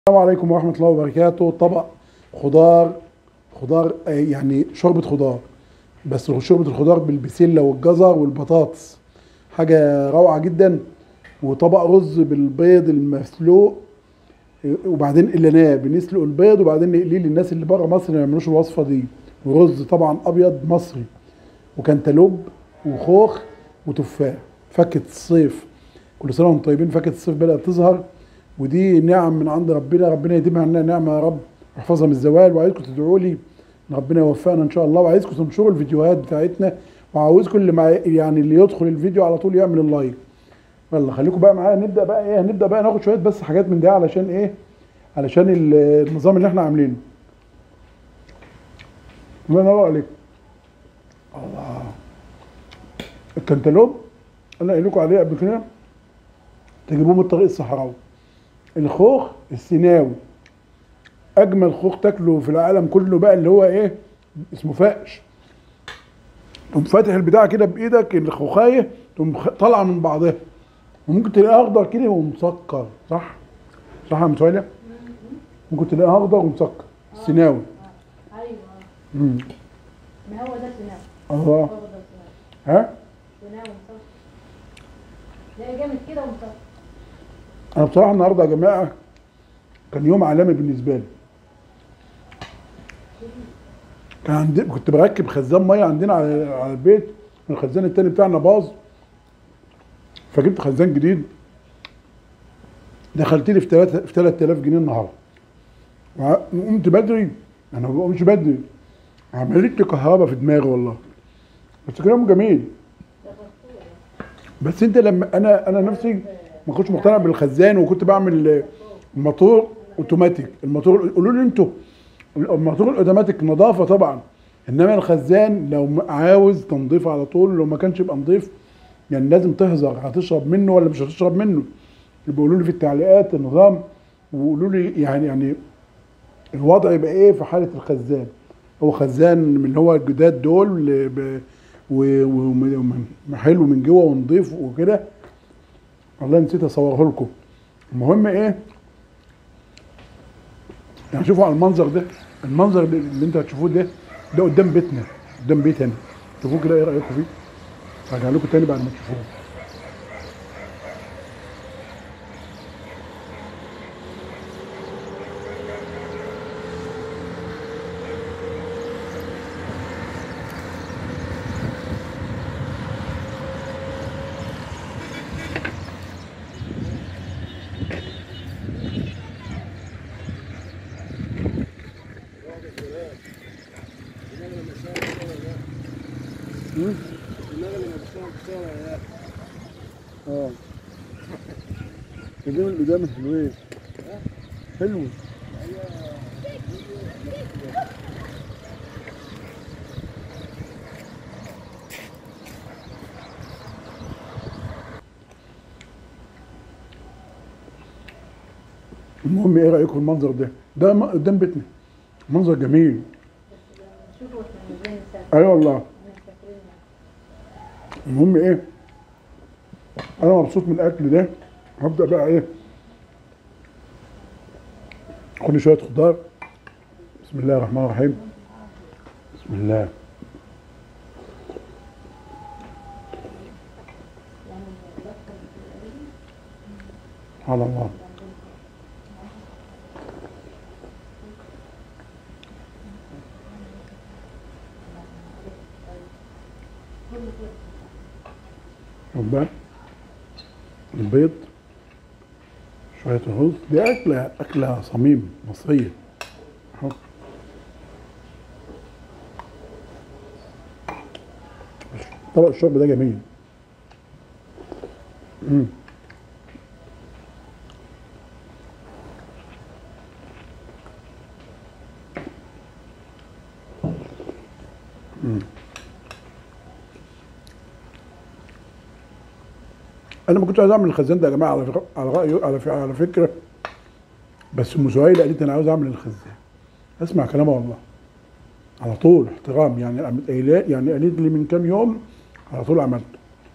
السلام عليكم ورحمة الله وبركاته طبق خضار خضار آه، يعني شوربة خضار بس شوربة الخضار بالبسلة والجزر والبطاطس حاجة روعة جدا وطبق رز بالبيض المسلوق آه، وبعدين قلناه بنسلق البيض وبعدين نقليه للناس اللي بره مصر ما يعملوش الوصفة دي ورز طبعا أبيض مصري وكنتالوب وخوخ وتفاح فاكهة الصيف كل سنة وانتم طيبين فاكهة الصيف بدأت تظهر ودي نعم من عند ربنا ربنا يديمها علينا نعمة يا رب يحفظها من الزوال وعايزكم تدعوا لي ان ربنا يوفقنا ان شاء الله وعايزكم تنشروا الفيديوهات بتاعتنا وعاوزكم اللي مع يعني اللي يدخل الفيديو على طول يعمل اللايك يلا خليكم بقى معايا نبدا بقى ايه هنبدا بقى ناخد شويه بس حاجات من دي علشان ايه علشان ال- النظام اللي احنا عاملينه الله ينور عليك الله الكنتالوب انا قايل لكم عليه قبل كده تجيبوه من الطريق الصحراوي الخوخ السيناوي اجمل خوخ تاكله في العالم كله بقى اللي هو ايه اسمه فاقش تقوم فاتح البتاع كده بايدك الخوخايه تقوم خ- طالعه من بعضها وممكن تلاقيها اخضر كده ومسكر صح صح يا متولي ممكن تلاقيها اخضر ومسكر السيناوي ايوه مم. ما هو ده سناوي الله هو ده سناوي ها سناوي مصفر لا جامد كده ومصفر انا بصراحه النهارده يا جماعه كان يوم عالمي بالنسبه لي كان عندي كنت بركب خزان ميه عندنا على على البيت الخزان التاني بتاعنا باظ فجبت خزان جديد دخلت لي في 3 في 3000 جنيه النهارده وع- وقمت بدري انا ما بقومش بدري عملت لي كهرباء في دماغي والله بس كلام جميل ده فطور بس انت لما انا انا نفسي ما كنتش مقتنع بالخزان وكنت بعمل موتور اوتوماتيك الموتور قولوا لي انتوا الموتور الاوتوماتيك نظافه طبعا انما الخزان لو م- عاوز تنظيف على طول لو ما كانش يبقى نظيف يعني لازم تحذر هتشرب منه ولا مش هتشرب منه بيقولوا لي في التعليقات النظام وقولوا لي يعني يعني الوضع يبقى ايه في حاله الخزان هو خزان من اللي هو الجداد دول ل- ب- و- و- و- حلو من جوه ونضيف وكده والله نسيت اصوره لكم المهم ايه يعني شوفوا على المنظر ده المنظر اللي اللي انتوا هتشوفوه ده ده قدام بيتنا قدام بيتي انا شوفوه كده ايه رايكم فيه هرجع لكم تاني بعد ما تشوفوه مم؟ اه قدام القدام حلوين حلو المهم ايه رايكم في المنظر ده؟ ده م- قدام بيتنا منظر جميل شوفوا احنا ازاي نسافر اي أيوة والله مسافرين المهم ايه انا مبسوط من الاكل ده هبدا بقى ايه خد لي شويه خضار بسم الله الرحمن الرحيم بسم الله على الله ربان البيض شوية رز دي أكلة أكلة صميم مصرية أهو. طبق الشرب ده جميل مم. مم. انا ما كنتش عايز اعمل الخزان ده يا جماعه على فكرة على راي على ف- على فكره بس ام سهيل قالت لي انا عاوز اعمل الخزان اسمع كلامها والله على طول احترام يعني قامت قايله يعني قالت لي من كام يوم على طول عملته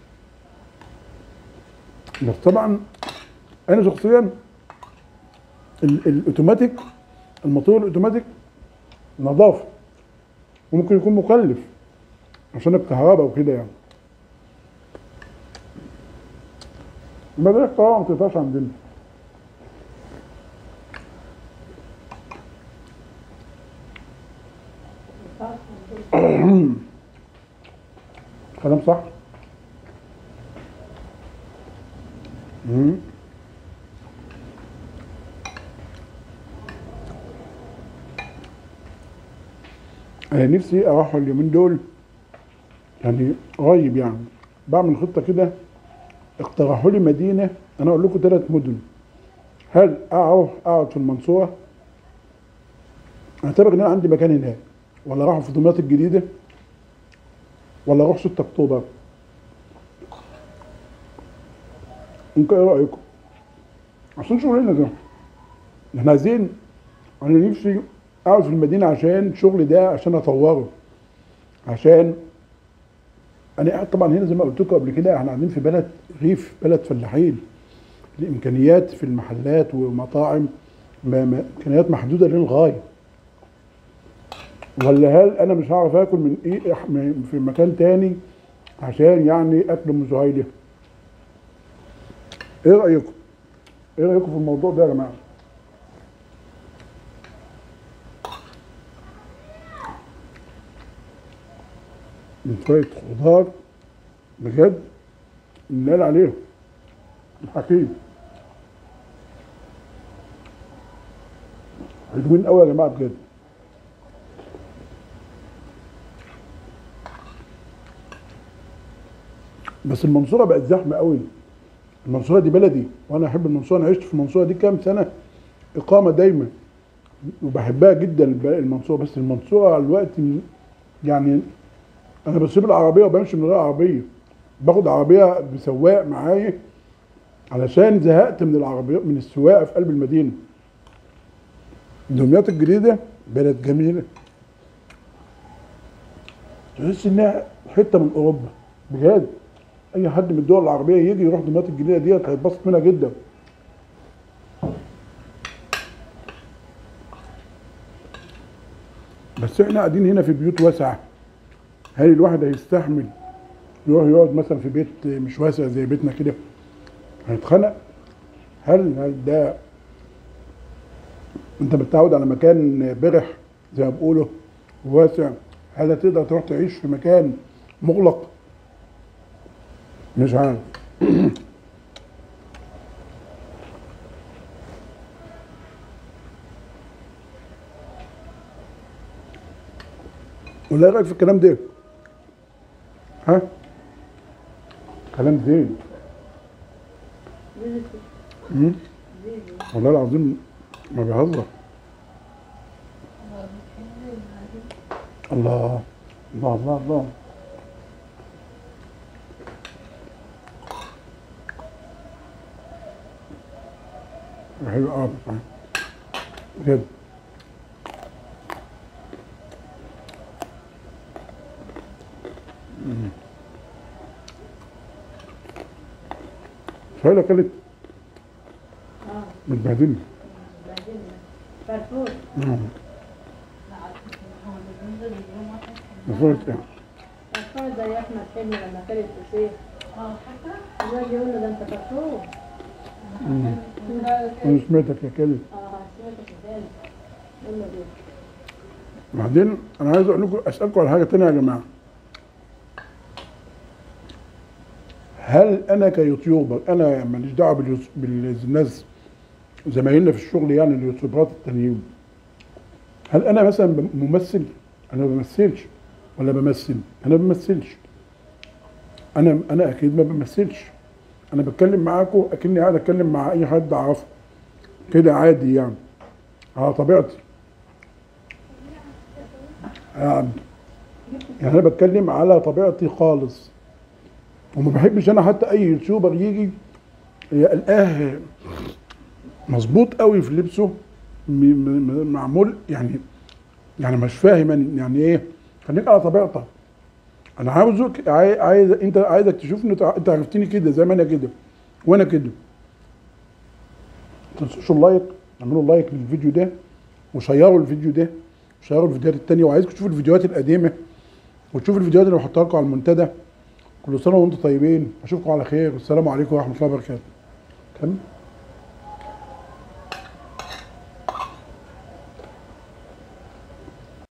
بس طبعا انا شخصيا ال- الاوتوماتيك الموتور الاوتوماتيك نظافه وممكن يكون مكلف عشان الكهرباء وكده يعني بدل الكهرباء ما بتقطعش عندنا كلام صح مم. انا نفسي اروح اليومين دول يعني قريب يعني بعمل خطه كده اقترحوا لي مدينه انا اقول لكم ثلاث مدن هل اروح اقعد في المنصوره اعتبر ان انا عندي مكان هناك ولا اروح في دمياط الجديده ولا اروح 6 اكتوبر انت ايه رايكم عشان شغلنا ده احنا عايزين انا نفسي اقعد في المدينه عشان شغلي ده عشان اطوره عشان انا قاعد طبعا هنا زي ما قلت لكم قبل كده احنا قاعدين في بلد ريف بلد فلاحين الامكانيات في المحلات والمطاعم ما ما امكانيات محدوده للغايه ولا هل انا مش هعرف اكل من ايه من- في مكان تاني عشان يعني اكل ام زهيله ايه رايكم ايه رايكم في الموضوع ده يا جماعه من شويه خضار بجد ننال عليهم الحكيم حلوين قوي يا جماعه بجد بس المنصوره بقت زحمه قوي المنصوره دي بلدي وانا احب المنصوره انا عشت في المنصوره دي كام سنه اقامه دايما وبحبها جدا الب- المنصوره بس المنصوره على الوقت م- يعني انا بسيب العربيه وبمشي من غير عربيه باخد عربيه بسواق معايا علشان زهقت من العربيه من السواقه في قلب المدينه دمياط الجديده بلد جميله تحس انها حته من اوروبا بجد اي حد من الدول العربيه يجي يروح دمياط الجديده ديت هيتبسط منها جدا بس احنا قاعدين هنا في بيوت واسعه هل الواحد هيستحمل يروح يقعد مثلا في بيت مش واسع زي بيتنا كده هيتخنق هل هل ده انت متعود على مكان برح زي ما بيقولوا واسع هل هتقدر تروح تعيش في مكان مغلق مش عارف ولا ايه رايك في الكلام ده؟ ها؟ كلام زين مم؟ والله العظيم ما بيهزر الله الله الله الله حلو اه بصراحة. بجد مم. سهيلة كانت اه متبهدلة بعدين فرفور نعم مفروض يعني فرفور زي احمد حلمي لما كان الفسيخ اه حتى الواد يقول له ده انت فرفور مم. انا سمعتك يا كلب اه سمعتك ازاي يقول له دي بعدين انا عايز اقول لكم اسالكم على حاجه تانية يا جماعه هل انا كيوتيوبر انا ماليش دعوه باليوت- بالناس زمايلنا في الشغل يعني اليوتيوبرات التانيين هل انا مثلا بم- ممثل انا ما بمثلش ولا بمثل انا ما بمثلش انا انا اكيد ما بمثلش انا بتكلم معاكم اكني قاعد اتكلم مع اي حد اعرفه كده عادي يعني على طبيعتي يعني يعني انا بتكلم على طبيعتي خالص وما بحبش انا حتى اي يوتيوبر يجي القاه مظبوط قوي في لبسه م- م- معمول يعني يعني مش فاهم أنا يعني ايه خليك على طبيعتك انا عاوزك عاي- عايز انت عايزك تشوفني تع- انت عرفتني كده زي ما انا كده وانا كده ما تنسوش اللايك اعملوا لايك للفيديو ده وشيروا الفيديو ده وشيروا الفيديوهات التانية وعايزكم تشوفوا الفيديوهات القديمة وتشوفوا الفيديوهات اللي بحطها لكم على المنتدى كل سنة وانتم طيبين اشوفكم على خير والسلام عليكم ورحمة الله وبركاته كمل